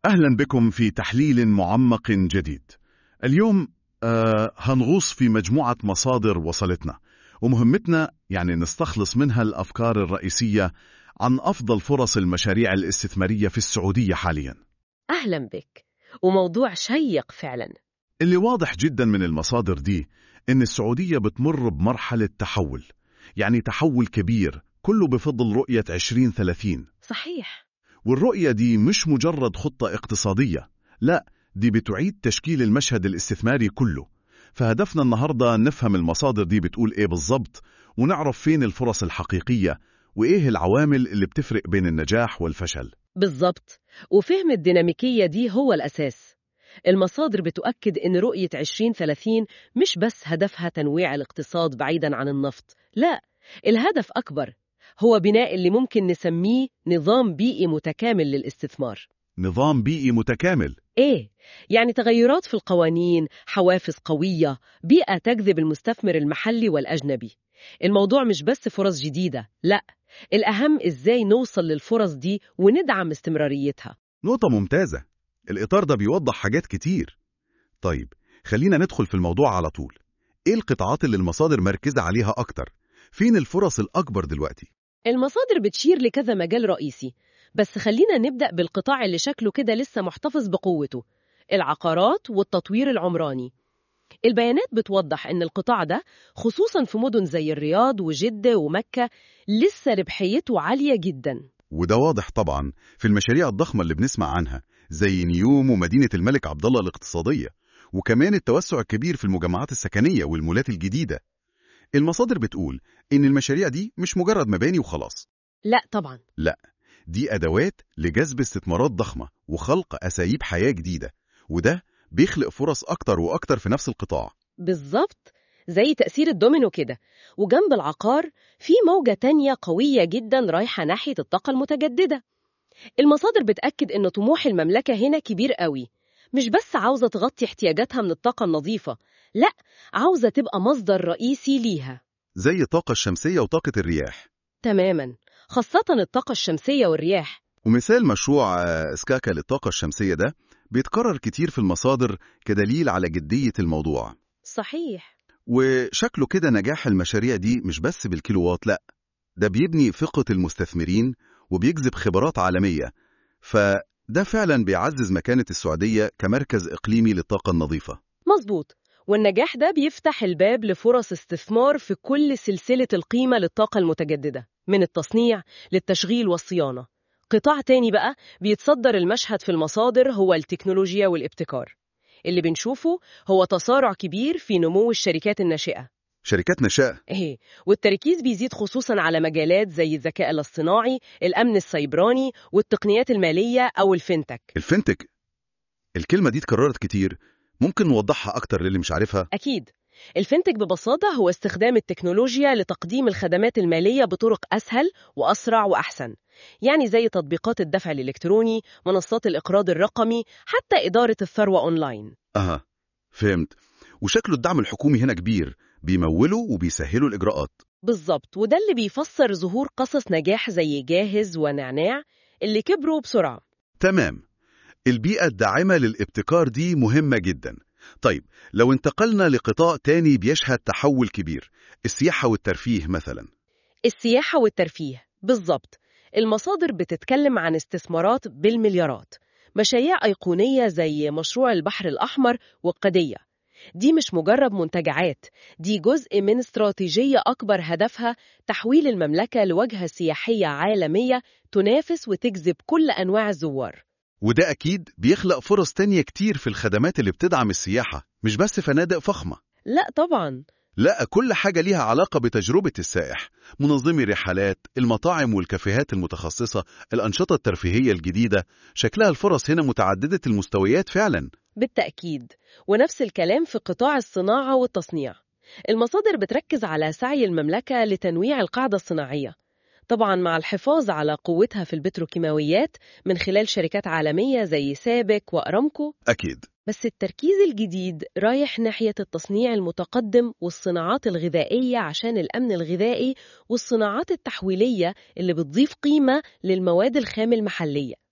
أهلا بكم في تحليل معمق جديد. اليوم آه هنغوص في مجموعة مصادر وصلتنا، ومهمتنا يعني نستخلص منها الأفكار الرئيسية عن أفضل فرص المشاريع الاستثمارية في السعودية حاليا. أهلا بك وموضوع شيق فعلا اللي واضح جدا من المصادر دي إن السعودية بتمر بمرحلة تحول، يعني تحول كبير كله بفضل رؤية 2030 صحيح والرؤية دي مش مجرد خطة اقتصادية، لا دي بتعيد تشكيل المشهد الاستثماري كله. فهدفنا النهاردة نفهم المصادر دي بتقول إيه بالظبط، ونعرف فين الفرص الحقيقية، وإيه العوامل اللي بتفرق بين النجاح والفشل. بالضبط وفهم الديناميكية دي هو الأساس المصادر بتؤكد إن رؤية 2030 مش بس هدفها تنويع الاقتصاد بعيداً عن النفط لا الهدف أكبر هو بناء اللي ممكن نسميه نظام بيئي متكامل للاستثمار نظام بيئي متكامل إيه؟ يعني تغيرات في القوانين، حوافز قوية، بيئة تجذب المستثمر المحلي والأجنبي. الموضوع مش بس فرص جديدة، لا، الأهم إزاي نوصل للفرص دي وندعم استمراريتها. نقطة ممتازة. الإطار ده بيوضح حاجات كتير. طيب، خلينا ندخل في الموضوع على طول. إيه القطاعات اللي المصادر مركزة عليها أكتر؟ فين الفرص الأكبر دلوقتي؟ المصادر بتشير لكذا مجال رئيسي، بس خلينا نبدأ بالقطاع اللي شكله كده لسه محتفظ بقوته، العقارات والتطوير العمراني. البيانات بتوضح إن القطاع ده خصوصاً في مدن زي الرياض وجدة ومكة لسه ربحيته عالية جداً. وده واضح طبعا في المشاريع الضخمة اللي بنسمع عنها زي نيوم ومدينة الملك عبد الله الاقتصادية وكمان التوسع الكبير في المجمعات السكنية والمولات الجديدة المصادر بتقول إن المشاريع دي مش مجرد مباني وخلاص لا طبعاً دي أدوات لجذب استثمارات ضخمة وخلق أساليب حياة جديدة وده بيخلق فرص أكتر وأكتر في نفس القطاع بالظبط زي تأثير الدومينو كده وجنب العقار في موجة تانية قوية جدا رايحة ناحية الطاقة المتجددة المصادر بتأكد إن طموح المملكة هنا كبير قوي مش بس عاوزة تغطي احتياجاتها من الطاقة النظيفة لا عاوزة تبقى مصدر رئيسي ليها زي الطاقة الشمسية وطاقة الرياح تماما خاصة الطاقة الشمسية والرياح ومثال مشروع آه، سكاكا للطاقة الشمسية ده بيتكرر كتير في المصادر كدليل على جدية الموضوع صحيح وشكله كده نجاح المشاريع دي مش بس بالكيلووات لأ ده بيبني ثقة المستثمرين وبيجذب خبرات عالمية فده فعلا بيعزز مكانة السعودية كمركز إقليمي للطاقة النظيفة مظبوط والنجاح ده بيفتح الباب لفرص استثمار في كل سلسلة القيمة للطاقة المتجددة من التصنيع للتشغيل والصيانة قطاع تاني بقى بيتصدر المشهد في المصادر هو التكنولوجيا والابتكار اللي بنشوفه هو تسارع كبير في نمو الشركات الناشئة شركات نشاء إيه والتركيز بيزيد خصوصا على مجالات زي الذكاء الاصطناعي الأمن السيبراني والتقنيات المالية أو الفينتك الفنتك الكلمة دي اتكررت كتير ممكن نوضحها أكتر للي مش عارفها أكيد الفينتك ببساطة هو استخدام التكنولوجيا لتقديم الخدمات المالية بطرق أسهل وأسرع وأحسن يعني زي تطبيقات الدفع الإلكتروني منصات الإقراض الرقمي حتى إدارة الثروة أونلاين أها فهمت وشكله الدعم الحكومي هنا كبير بيمولوا وبيسهلوا الإجراءات بالظبط وده اللي بيفسر ظهور قصص نجاح زي جاهز ونعناع اللي كبروا بسرعة تمام البيئة الداعمة للابتكار دي مهمة جدا طيب لو انتقلنا لقطاع تاني بيشهد تحول كبير السياحة والترفيه مثلا السياحة والترفيه بالظبط المصادر بتتكلم عن استثمارات بالمليارات مشاريع أيقونية زي مشروع البحر الأحمر والقدية دي مش مجرد منتجعات دي جزء من استراتيجية أكبر هدفها تحويل المملكة لوجهة سياحية عالمية تنافس وتجذب كل أنواع الزوار وده أكيد بيخلق فرص تانية كتير في الخدمات اللي بتدعم السياحة مش بس فنادق فخمة لا طبعا لا كل حاجة ليها علاقة بتجربة السائح منظمي الرحلات المطاعم والكافيهات المتخصصة الأنشطة الترفيهية الجديدة شكلها الفرص هنا متعددة المستويات فعلا بالتأكيد ونفس الكلام في قطاع الصناعة والتصنيع المصادر بتركز على سعي المملكة لتنويع القاعدة الصناعية طبعا مع الحفاظ على قوتها في البتروكيماويات من خلال شركات عالمية زي سابك وأرامكو أكيد بس التركيز الجديد رايح ناحية التصنيع المتقدم والصناعات الغذائية عشان الأمن الغذائي والصناعات التحويلية اللي بتضيف قيمة للمواد الخام المحلية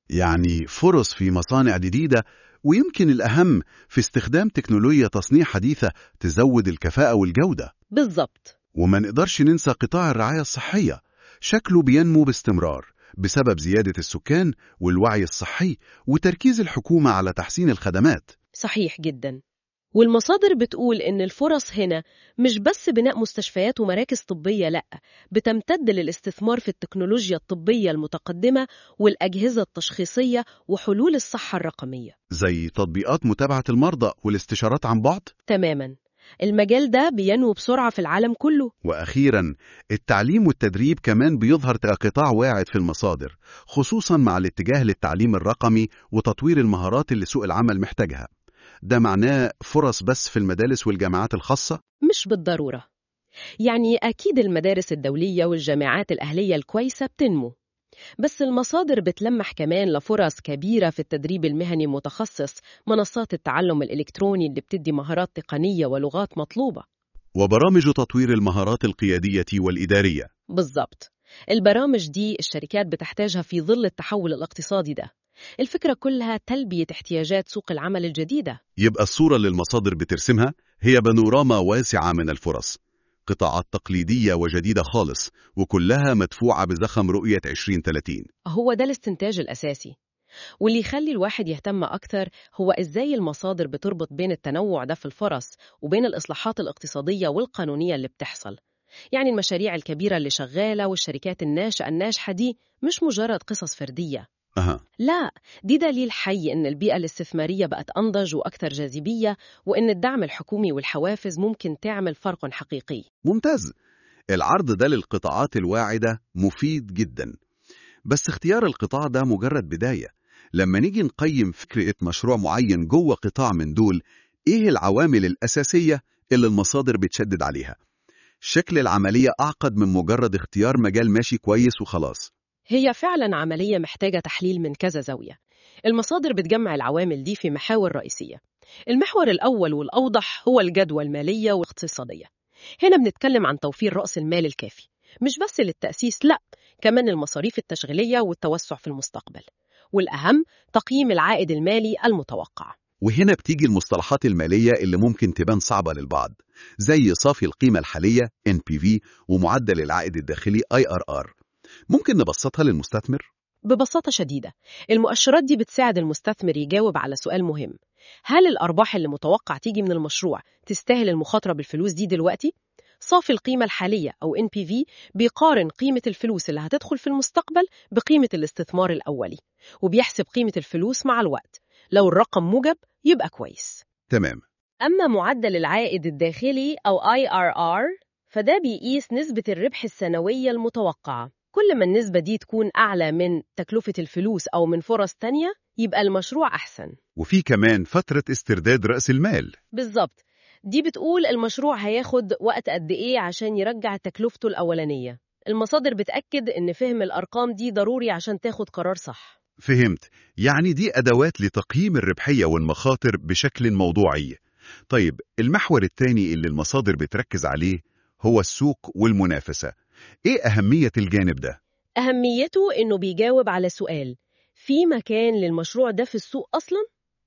يعني فرص في مصانع جديدة ويمكن الأهم في استخدام تكنولوجيا تصنيع حديثة تزود الكفاءة والجودة بالظبط وما نقدرش ننسى قطاع الرعاية الصحية شكله بينمو باستمرار بسبب زيادة السكان والوعي الصحي وتركيز الحكومة على تحسين الخدمات صحيح جدا والمصادر بتقول إن الفرص هنا مش بس بناء مستشفيات ومراكز طبية لأ بتمتد للاستثمار في التكنولوجيا الطبية المتقدمة والأجهزة التشخيصية وحلول الصحة الرقمية زي تطبيقات متابعة المرضى والاستشارات عن بعد تماما المجال ده بينمو بسرعة في العالم كله وأخيرا التعليم والتدريب كمان بيظهر كقطاع واعد في المصادر خصوصا مع الاتجاه للتعليم الرقمي وتطوير المهارات اللي سوق العمل محتاجها ده معناه فرص بس في المدارس والجامعات الخاصة؟ مش بالضرورة يعني أكيد المدارس الدولية والجامعات الأهلية الكويسة بتنمو بس المصادر بتلمح كمان لفرص كبيرة في التدريب المهني المتخصص منصات التعلم الإلكتروني اللي بتدي مهارات تقنية ولغات مطلوبة وبرامج تطوير المهارات القيادية والإدارية بالضبط البرامج دي الشركات بتحتاجها في ظل التحول الاقتصادي ده الفكرة كلها تلبية احتياجات سوق العمل الجديدة يبقى الصورة اللي المصادر بترسمها هي بانوراما واسعة من الفرص قطاعات تقليدية وجديدة خالص وكلها مدفوعة بزخم رؤية 2030 هو ده الاستنتاج الأساسي واللي يخلي الواحد يهتم أكثر هو إزاي المصادر بتربط بين التنوع ده في الفرص وبين الإصلاحات الاقتصادية والقانونية اللي بتحصل يعني المشاريع الكبيرة اللي شغالة والشركات الناشئة الناجحة دي مش مجرد قصص فردية أها لا دي دليل حي إن البيئة الاستثمارية بقت أنضج وأكثر جاذبية وإن الدعم الحكومي والحوافز ممكن تعمل فرق حقيقي ممتاز العرض ده للقطاعات الواعدة مفيد جدا بس اختيار القطاع ده مجرد بداية لما نيجي نقيم فكرة مشروع معين جوه قطاع من دول ايه العوامل الأساسية اللي المصادر بتشدد عليها شكل العملية أعقد من مجرد اختيار مجال ماشي كويس وخلاص هي فعلا عملية محتاجة تحليل من كذا زاوية المصادر بتجمع العوامل دي في محاور رئيسية المحور الأول والأوضح هو الجدوى المالية والاقتصادية هنا بنتكلم عن توفير رأس المال الكافي مش بس للتأسيس لا كمان المصاريف التشغيلية والتوسع في المستقبل والأهم تقييم العائد المالي المتوقع وهنا بتيجي المصطلحات المالية اللي ممكن تبان صعبة للبعض زي صافي القيمة الحالية NPV ومعدل العائد الداخلي IRR ممكن نبسطها للمستثمر؟ ببساطة شديدة المؤشرات دي بتساعد المستثمر يجاوب على سؤال مهم هل الأرباح اللي متوقع تيجي من المشروع تستاهل المخاطرة بالفلوس دي دلوقتي؟ صافي القيمة الحالية أو NPV بيقارن قيمة الفلوس اللي هتدخل في المستقبل بقيمة الاستثمار الأولي وبيحسب قيمة الفلوس مع الوقت لو الرقم موجب يبقى كويس تمام أما معدل العائد الداخلي أو IRR فده بيقيس نسبة الربح السنوية المتوقعة كل ما النسبة دي تكون أعلى من تكلفة الفلوس أو من فرص تانية يبقى المشروع أحسن وفي كمان فترة استرداد رأس المال بالظبط دي بتقول المشروع هياخد وقت قد إيه عشان يرجع تكلفته الأولانية المصادر بتأكد إن فهم الأرقام دي ضروري عشان تاخد قرار صح فهمت يعني دي أدوات لتقييم الربحية والمخاطر بشكل موضوعي طيب المحور الثاني اللي المصادر بتركز عليه هو السوق والمنافسة إيه أهمية الجانب ده؟ أهميته إنه بيجاوب على سؤال في مكان للمشروع ده في السوق أصلاً؟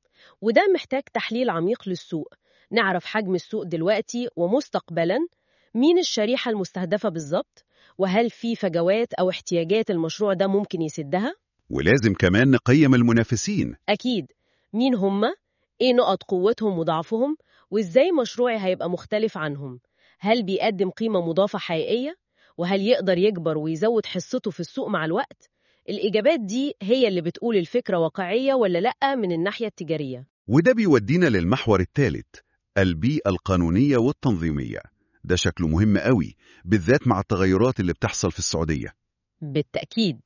وده محتاج تحليل عميق للسوق نعرف حجم السوق دلوقتي ومستقبلاً مين الشريحة المستهدفة بالظبط وهل في فجوات أو احتياجات المشروع ده ممكن يسدها؟ ولازم كمان نقيم المنافسين أكيد مين هم؟ إيه نقط قوتهم وضعفهم؟ وإزاي مشروعي هيبقى مختلف عنهم؟ هل بيقدم قيمة مضافة حقيقية؟ وهل يقدر يكبر ويزود حصته في السوق مع الوقت؟ الإجابات دي هي اللي بتقول الفكرة واقعية ولا لأ من الناحية التجارية وده بيودينا للمحور الثالث البيئة القانونية والتنظيمية ده شكله مهم قوي بالذات مع التغيرات اللي بتحصل في السعودية بالتأكيد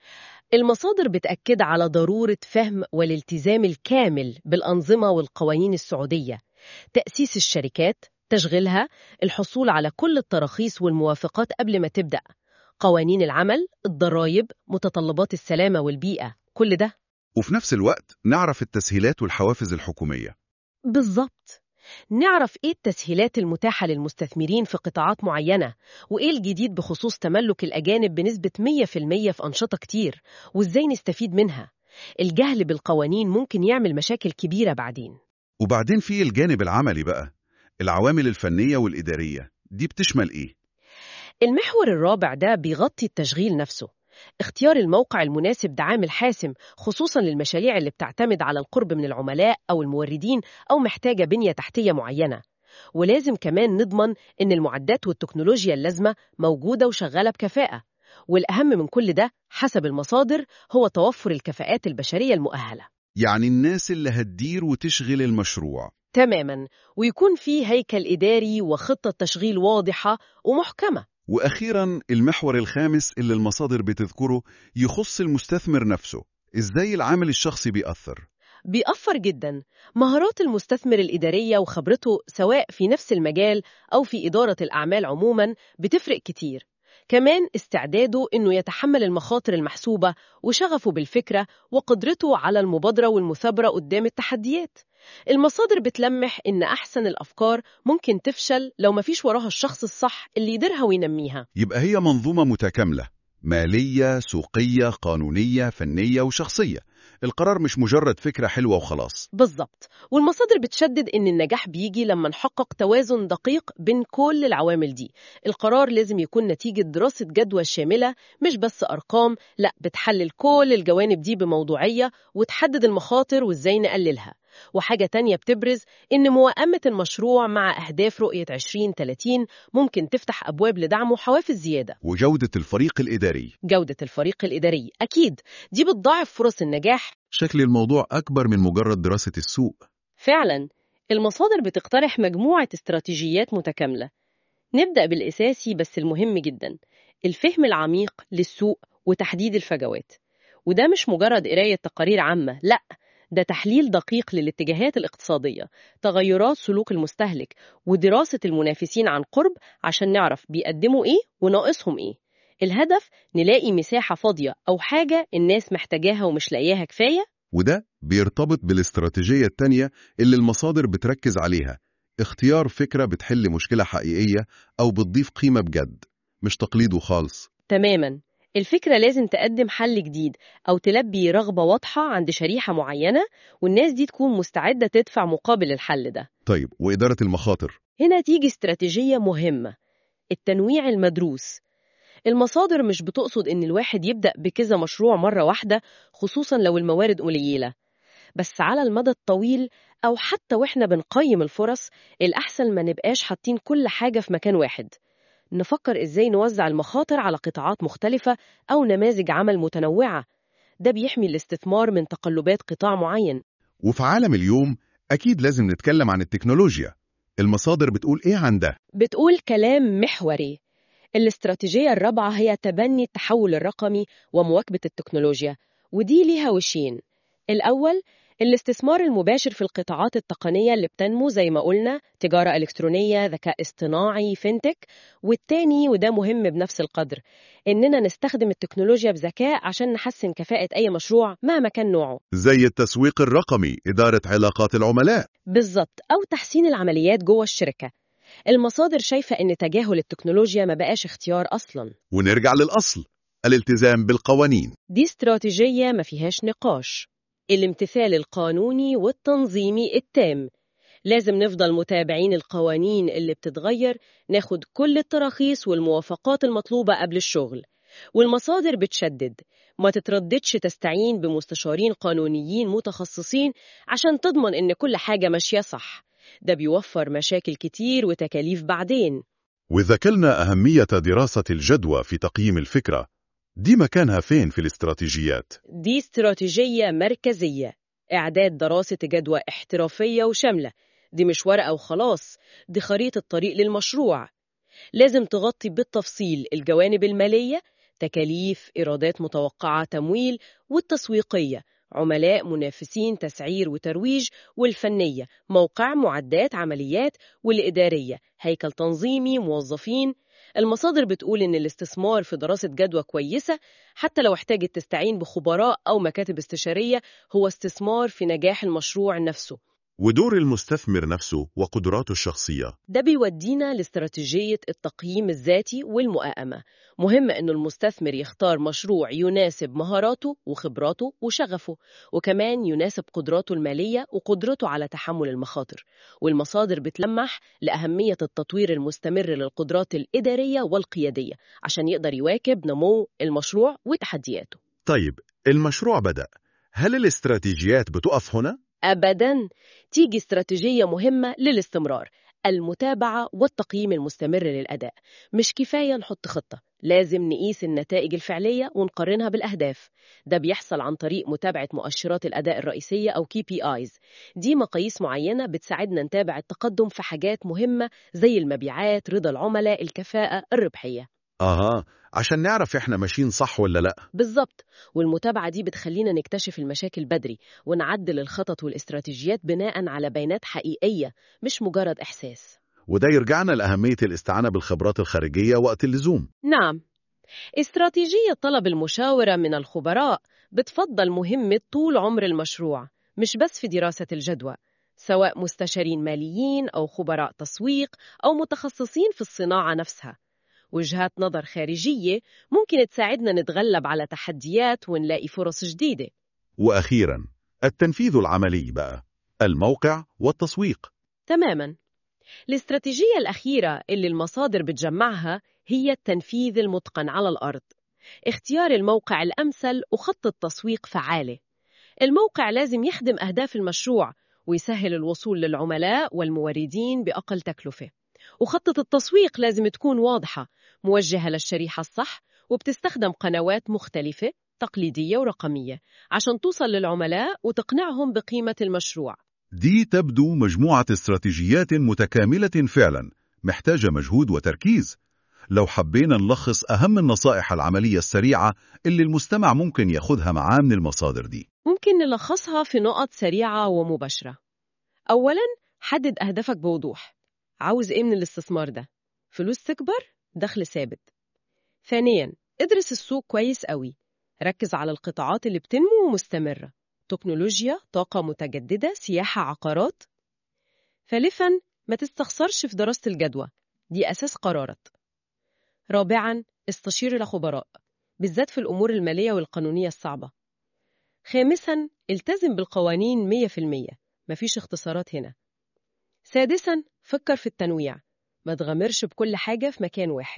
المصادر بتأكد على ضرورة فهم والالتزام الكامل بالأنظمة والقوانين السعودية تأسيس الشركات تشغيلها الحصول على كل التراخيص والموافقات قبل ما تبدأ قوانين العمل الضرائب متطلبات السلامة والبيئة كل ده وفي نفس الوقت نعرف التسهيلات والحوافز الحكومية بالظبط نعرف إيه التسهيلات المتاحة للمستثمرين في قطاعات معينة وإيه الجديد بخصوص تملك الأجانب بنسبة 100% في أنشطة كتير وإزاي نستفيد منها الجهل بالقوانين ممكن يعمل مشاكل كبيرة بعدين وبعدين في الجانب العملي بقى العوامل الفنية والإدارية دي بتشمل إيه؟ المحور الرابع ده بيغطي التشغيل نفسه اختيار الموقع المناسب ده عامل حاسم خصوصا للمشاريع اللي بتعتمد على القرب من العملاء أو الموردين أو محتاجة بنية تحتية معينة ولازم كمان نضمن إن المعدات والتكنولوجيا اللازمة موجودة وشغالة بكفاءة والأهم من كل ده حسب المصادر هو توفر الكفاءات البشرية المؤهلة يعني الناس اللي هتدير وتشغل المشروع تماما ويكون في هيكل إداري وخطة تشغيل واضحة ومحكمة وأخيرا المحور الخامس اللي المصادر بتذكره يخص المستثمر نفسه إزاي العامل الشخصي بيأثر بيأثر جدا مهارات المستثمر الإدارية وخبرته سواء في نفس المجال أو في إدارة الأعمال عموما بتفرق كتير كمان استعداده إنه يتحمل المخاطر المحسوبة وشغفه بالفكرة وقدرته على المبادرة والمثابرة قدام التحديات المصادر بتلمح إن أحسن الأفكار ممكن تفشل لو مفيش وراها الشخص الصح اللي يديرها وينميها يبقى هي منظومة متكاملة مالية، سوقية، قانونية، فنية وشخصية القرار مش مجرد فكرة حلوة وخلاص بالظبط والمصادر بتشدد إن النجاح بيجي لما نحقق توازن دقيق بين كل العوامل دي القرار لازم يكون نتيجة دراسة جدوى شاملة مش بس أرقام لا بتحلل كل الجوانب دي بموضوعية وتحدد المخاطر وإزاي نقللها وحاجة تانية بتبرز إن موائمة المشروع مع أهداف رؤية 2030 ممكن تفتح أبواب لدعم وحوافز زيادة وجودة الفريق الإداري جودة الفريق الإداري أكيد دي بتضاعف فرص النجاح شكل الموضوع أكبر من مجرد دراسة السوق فعلا المصادر بتقترح مجموعة استراتيجيات متكاملة نبدأ بالأساسي بس المهم جدا الفهم العميق للسوق وتحديد الفجوات وده مش مجرد قراية تقارير عامة لأ ده تحليل دقيق للاتجاهات الاقتصادية تغيرات سلوك المستهلك ودراسة المنافسين عن قرب عشان نعرف بيقدموا إيه وناقصهم إيه الهدف نلاقي مساحة فاضية أو حاجة الناس محتاجاها ومش لاقياها كفاية وده بيرتبط بالاستراتيجية التانية اللي المصادر بتركز عليها اختيار فكرة بتحل مشكلة حقيقية أو بتضيف قيمة بجد مش تقليد خالص تماما الفكرة لازم تقدم حل جديد أو تلبي رغبة واضحة عند شريحة معينة والناس دي تكون مستعدة تدفع مقابل الحل ده طيب وإدارة المخاطر هنا تيجي استراتيجية مهمة التنويع المدروس المصادر مش بتقصد إن الواحد يبدأ بكذا مشروع مرة واحدة خصوصا لو الموارد قليلة بس على المدى الطويل أو حتى وإحنا بنقيم الفرص الأحسن ما نبقاش حاطين كل حاجة في مكان واحد نفكر إزاي نوزع المخاطر على قطاعات مختلفة أو نماذج عمل متنوعة ده بيحمي الاستثمار من تقلبات قطاع معين وفي عالم اليوم أكيد لازم نتكلم عن التكنولوجيا المصادر بتقول إيه عن ده؟ بتقول كلام محوري الاستراتيجية الرابعة هي تبني التحول الرقمي ومواكبة التكنولوجيا ودي ليها وشين الأول الاستثمار المباشر في القطاعات التقنية اللي بتنمو زي ما قلنا تجارة إلكترونية ذكاء اصطناعي فينتك والتاني وده مهم بنفس القدر إننا نستخدم التكنولوجيا بذكاء عشان نحسن كفاءة أي مشروع مهما كان نوعه زي التسويق الرقمي إدارة علاقات العملاء بالظبط أو تحسين العمليات جوه الشركة المصادر شايفة إن تجاهل التكنولوجيا ما بقاش اختيار أصلاً ونرجع للأصل الالتزام بالقوانين دي استراتيجية ما فيهاش نقاش الامتثال القانوني والتنظيمي التام لازم نفضل متابعين القوانين اللي بتتغير ناخد كل التراخيص والموافقات المطلوبة قبل الشغل والمصادر بتشدد ما تترددش تستعين بمستشارين قانونيين متخصصين عشان تضمن إن كل حاجة ماشية صح ده بيوفر مشاكل كتير وتكاليف بعدين وذكرنا أهمية دراسة الجدوى في تقييم الفكرة دي مكانها فين في الاستراتيجيات؟ دي استراتيجية مركزية إعداد دراسة جدوى احترافية وشاملة دي مش ورقة وخلاص دي خريطة طريق للمشروع لازم تغطي بالتفصيل الجوانب المالية تكاليف إيرادات متوقعة تمويل والتسويقية عملاء منافسين تسعير وترويج والفنية موقع معدات عمليات والإدارية هيكل تنظيمي موظفين المصادر بتقول إن الاستثمار في دراسة جدوى كويسة حتى لو احتاجت تستعين بخبراء أو مكاتب استشارية هو استثمار في نجاح المشروع نفسه ودور المستثمر نفسه وقدراته الشخصية ده بيودينا لاستراتيجية التقييم الذاتي والمؤامة مهم أن المستثمر يختار مشروع يناسب مهاراته وخبراته وشغفه وكمان يناسب قدراته المالية وقدرته على تحمل المخاطر والمصادر بتلمح لأهمية التطوير المستمر للقدرات الإدارية والقيادية عشان يقدر يواكب نمو المشروع وتحدياته طيب المشروع بدأ هل الاستراتيجيات بتقف هنا؟ أبداً تيجي استراتيجية مهمة للاستمرار المتابعة والتقييم المستمر للأداء مش كفاية نحط خطة لازم نقيس النتائج الفعلية ونقارنها بالأهداف ده بيحصل عن طريق متابعة مؤشرات الأداء الرئيسية أو KPIs دي مقاييس معينة بتساعدنا نتابع التقدم في حاجات مهمة زي المبيعات رضا العملاء الكفاءة الربحية آها عشان نعرف إحنا ماشيين صح ولا لأ بالظبط والمتابعة دي بتخلينا نكتشف المشاكل بدري ونعدل الخطط والاستراتيجيات بناء على بيانات حقيقية مش مجرد إحساس وده يرجعنا لأهمية الاستعانة بالخبرات الخارجية وقت اللزوم نعم استراتيجية طلب المشاورة من الخبراء بتفضل مهمة طول عمر المشروع مش بس في دراسة الجدوى سواء مستشارين ماليين أو خبراء تسويق أو متخصصين في الصناعة نفسها وجهات نظر خارجية ممكن تساعدنا نتغلب على تحديات ونلاقي فرص جديدة وأخيرا التنفيذ العملي بقى الموقع والتسويق تماما الاستراتيجية الأخيرة اللي المصادر بتجمعها هي التنفيذ المتقن على الأرض اختيار الموقع الأمثل وخطة تسويق فعالة الموقع لازم يخدم أهداف المشروع ويسهل الوصول للعملاء والموردين بأقل تكلفة وخطة التسويق لازم تكون واضحة موجهة للشريحة الصح وبتستخدم قنوات مختلفة تقليدية ورقمية عشان توصل للعملاء وتقنعهم بقيمة المشروع دي تبدو مجموعة استراتيجيات متكاملة فعلا محتاجة مجهود وتركيز لو حبينا نلخص أهم النصائح العملية السريعة اللي المستمع ممكن ياخدها معاه من المصادر دي ممكن نلخصها في نقط سريعة ومباشرة أولاً حدد أهدافك بوضوح عاوز إيه من الاستثمار ده؟ فلوس تكبر؟ دخل ثابت ثانياً ادرس السوق كويس قوي ركز على القطاعات اللي بتنمو ومستمرة تكنولوجيا، طاقة متجددة، سياحة، عقارات ثالثاً ما تستخسرش في دراسة الجدوى دي أساس قرارك رابعاً استشير الخبراء بالذات في الأمور المالية والقانونية الصعبة خامساً التزم بالقوانين 100% مفيش اختصارات هنا سادساً فكر في التنويع ما تغامرش بكل حاجة في مكان واحد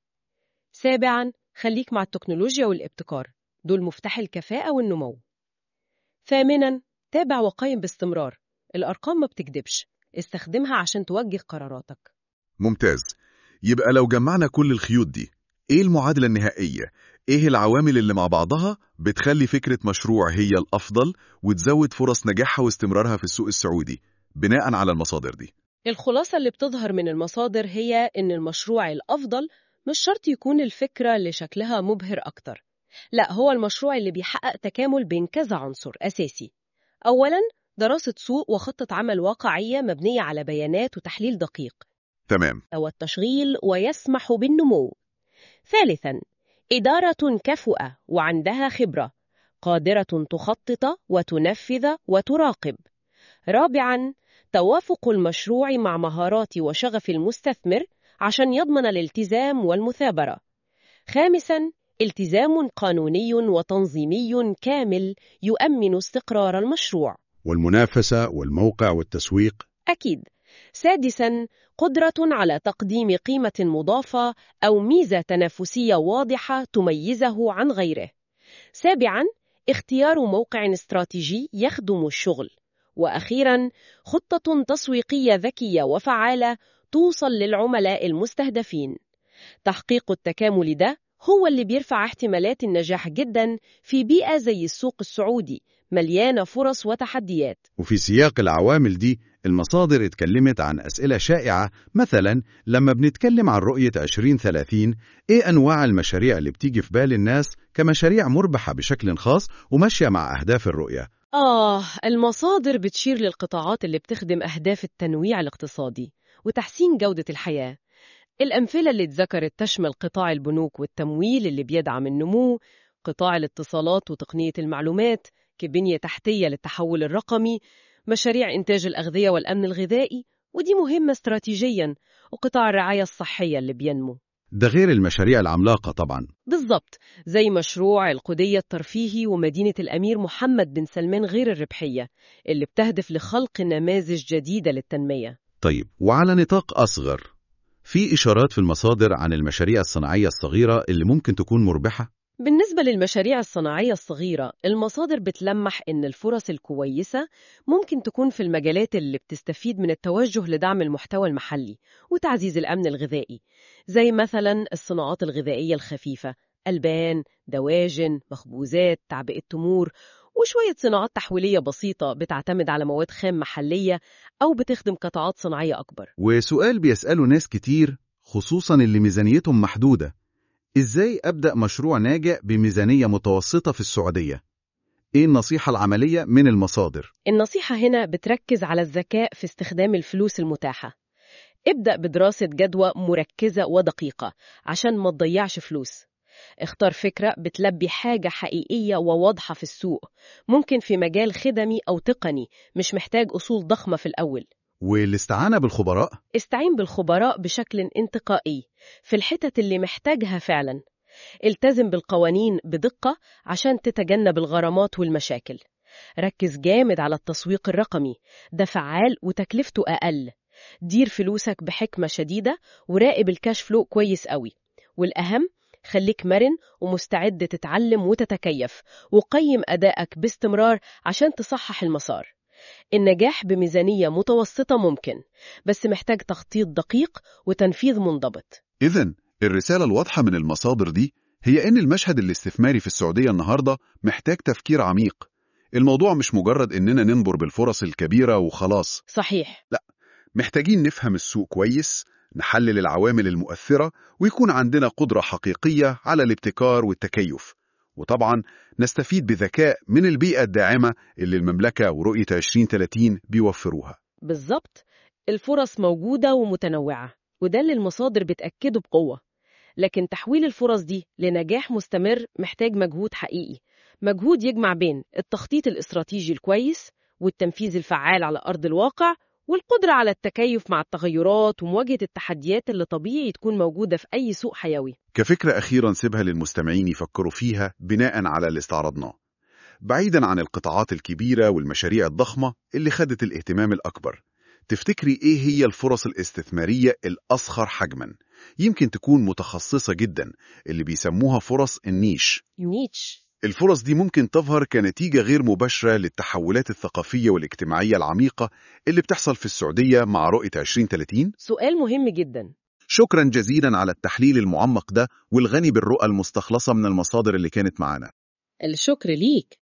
سابعاً خليك مع التكنولوجيا والابتكار دول مفتاح الكفاءة والنمو ثامناً تابع وقيم باستمرار الأرقام ما بتكدبش استخدمها عشان توجه قراراتك ممتاز يبقى لو جمعنا كل الخيوط دي ايه المعادلة النهائية؟ ايه العوامل اللي مع بعضها بتخلي فكرة مشروع هي الأفضل وتزود فرص نجاحها واستمرارها في السوق السعودي بناء على المصادر دي؟ الخلاصة اللي بتظهر من المصادر هي إن المشروع الأفضل مش شرط يكون الفكرة اللي شكلها مبهر أكتر لا هو المشروع اللي بيحقق تكامل بين كذا عنصر أساسي أولاً دراسة سوق وخطة عمل واقعية مبنية على بيانات وتحليل دقيق تمام والتشغيل ويسمح بالنمو ثالثاً إدارة كفؤة وعندها خبرة قادرة تخطط وتنفذ وتراقب رابعاً توافق المشروع مع مهارات وشغف المستثمر عشان يضمن الالتزام والمثابرة خامساً التزام قانوني وتنظيمي كامل يؤمن استقرار المشروع والمنافسة والموقع والتسويق أكيد سادساً قدرة على تقديم قيمة مضافة أو ميزة تنافسية واضحة تميزه عن غيره سابعاً اختيار موقع استراتيجي يخدم الشغل وأخيراً خطة تسويقية ذكية وفعالة توصل للعملاء المستهدفين تحقيق التكامل ده هو اللي بيرفع احتمالات النجاح جدا في بيئة زي السوق السعودي مليانة فرص وتحديات وفي سياق العوامل دي المصادر اتكلمت عن أسئلة شائعة مثلا لما بنتكلم عن رؤية 2030 إيه أنواع المشاريع اللي بتيجي في بال الناس كمشاريع مربحة بشكل خاص وماشية مع أهداف الرؤية آه المصادر بتشير للقطاعات اللي بتخدم أهداف التنويع الاقتصادي وتحسين جودة الحياة الأمثلة اللي اتذكرت تشمل قطاع البنوك والتمويل اللي بيدعم النمو قطاع الاتصالات وتقنية المعلومات كبنية تحتية للتحول الرقمي مشاريع إنتاج الأغذية والأمن الغذائي ودي مهمة استراتيجيا وقطاع الرعاية الصحية اللي بينمو ده غير المشاريع العملاقة طبعا بالضبط زي مشروع القدية الترفيهي ومدينة الأمير محمد بن سلمان غير الربحية اللي بتهدف لخلق نماذج جديدة للتنمية طيب وعلى نطاق أصغر في إشارات في المصادر عن المشاريع الصناعية الصغيرة اللي ممكن تكون مربحة؟ بالنسبة للمشاريع الصناعية الصغيرة المصادر بتلمح إن الفرص الكويسة ممكن تكون في المجالات اللي بتستفيد من التوجه لدعم المحتوى المحلي وتعزيز الأمن الغذائي زي مثلا الصناعات الغذائية الخفيفة ألبان، دواجن، مخبوزات، تعبئة تمور وشوية صناعات تحويلية بسيطة بتعتمد على مواد خام محلية أو بتخدم قطاعات صناعية أكبر وسؤال بيسأله ناس كتير خصوصا اللي ميزانيتهم محدودة إزاي أبدأ مشروع ناجح بميزانية متوسطة في السعودية؟ إيه النصيحة العملية من المصادر؟ النصيحة هنا بتركز على الذكاء في استخدام الفلوس المتاحة ابدأ بدراسة جدوى مركزة ودقيقة عشان ما تضيعش فلوس اختار فكرة بتلبي حاجة حقيقية وواضحة في السوق ممكن في مجال خدمي أو تقني مش محتاج أصول ضخمة في الأول والاستعانة بالخبراء؟ استعين بالخبراء بشكل انتقائي في الحتت اللي محتاجها فعلا التزم بالقوانين بدقة عشان تتجنب الغرامات والمشاكل ركز جامد على التسويق الرقمي ده فعال وتكلفته أقل دير فلوسك بحكمة شديدة وراقب الكاش فلو كويس قوي والأهم خليك مرن ومستعد تتعلم وتتكيف وقيم أدائك باستمرار عشان تصحح المسار النجاح بميزانية متوسطة ممكن بس محتاج تخطيط دقيق وتنفيذ منضبط إذن الرسالة الواضحة من المصادر دي هي إن المشهد الاستثماري في السعودية النهاردة محتاج تفكير عميق الموضوع مش مجرد إننا ننظر بالفرص الكبيرة وخلاص صحيح محتاجين نفهم السوق كويس نحلل العوامل المؤثرة ويكون عندنا قدرة حقيقية على الابتكار والتكيف وطبعا نستفيد بذكاء من البيئة الداعمة اللي المملكة ورؤية 2030 بيوفروها بالظبط الفرص موجودة ومتنوعة وده اللي المصادر بتأكده بقوة لكن تحويل الفرص دي لنجاح مستمر محتاج مجهود حقيقي مجهود يجمع بين التخطيط الاستراتيجي الكويس والتنفيذ الفعال على أرض الواقع والقدرة على التكيف مع التغيرات ومواجهة التحديات اللي طبيعي تكون موجودة في أي سوق حيوي كفكرة أخيرا سيبها للمستمعين يفكروا فيها بناء على اللي استعرضناه بعيدا عن القطاعات الكبيرة والمشاريع الضخمة اللي خدت الاهتمام الأكبر تفتكري إيه هي الفرص الاستثمارية الأصغر حجما يمكن تكون متخصصة جدا اللي بيسموها فرص النيش نيتش الفرص دي ممكن تظهر كنتيجة غير مباشرة للتحولات الثقافية والاجتماعية العميقة اللي بتحصل في السعودية مع رؤية 2030 سؤال مهم جدا شكرا جزيلا على التحليل المعمق ده والغني بالرؤى المستخلصة من المصادر اللي كانت معانا الشكر ليك